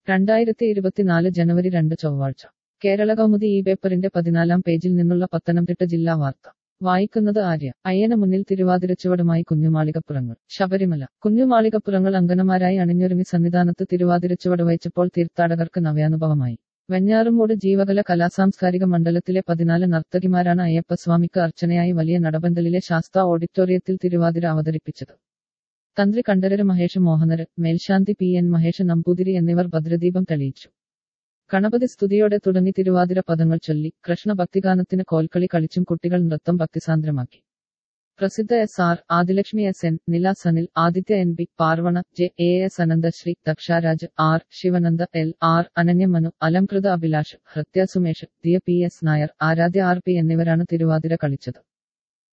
രണ്ടായിരത്തി ഇരുപത്തിനാല് ജനുവരി രണ്ട് ചൊവ്വാഴ്ച കേരള കൗമുദി ഈ പേപ്പറിന്റെ പതിനാലാം പേജിൽ നിന്നുള്ള പത്തനംതിട്ട ജില്ലാ വാർത്ത വായിക്കുന്നത് ആര്യ അയ്യന മുന്നിൽ തിരുവാതിരച്ചുവടുമായി കുഞ്ഞുമാളികപ്പുറങ്ങൾ ശബരിമല കുഞ്ഞുമാളികപ്പുറങ്ങൾ അങ്കനമാരായി അണിഞ്ഞൊരുങ്ങി സന്നിധാനത്ത് തിരുവാതിരച്ചുവട് വഹിച്ചപ്പോൾ തീർത്ഥാടകർക്ക് നവ്യാനുഭവമായി വെഞ്ഞാറുമൂട് ജീവകല കലാസാംസ്കാരിക മണ്ഡലത്തിലെ പതിനാല് നർത്തകിമാരാണ് അയ്യപ്പസ്വാമിക്ക് അർച്ചനയായി വലിയ നടബന്തലിലെ ശാസ്ത ഓഡിറ്റോറിയത്തിൽ തിരുവാതിര അവതരിപ്പിച്ചത് തന്ത്രി കണ്ഠരര് മഹേഷ് മോഹനര് മേൽശാന്തി പി എൻ മഹേഷ് നമ്പൂതിരി എന്നിവർ ഭദ്രദീപം തെളിയിച്ചു ഗണപതി സ്തുതിയോടെ തുടങ്ങി തിരുവാതിര പദങ്ങൾ ചൊല്ലി കൃഷ്ണ ഭക്തിഗാനത്തിന് കോൽക്കളി കളിച്ചും കുട്ടികൾ നൃത്തം ഭക്തിസാന്ദ്രമാക്കി Prasidha S R Adilakshmi S N Nila Sanil Aditya N B Parvana J A S Ananthasree Dakshraj R Sivananda L R Ananyamanu Alamkritha Abhilash Hrithya Sumesh Diya P S Nair Aradhya R P എന്നിവരാണ് തിരുവാതിര കളിച്ചത്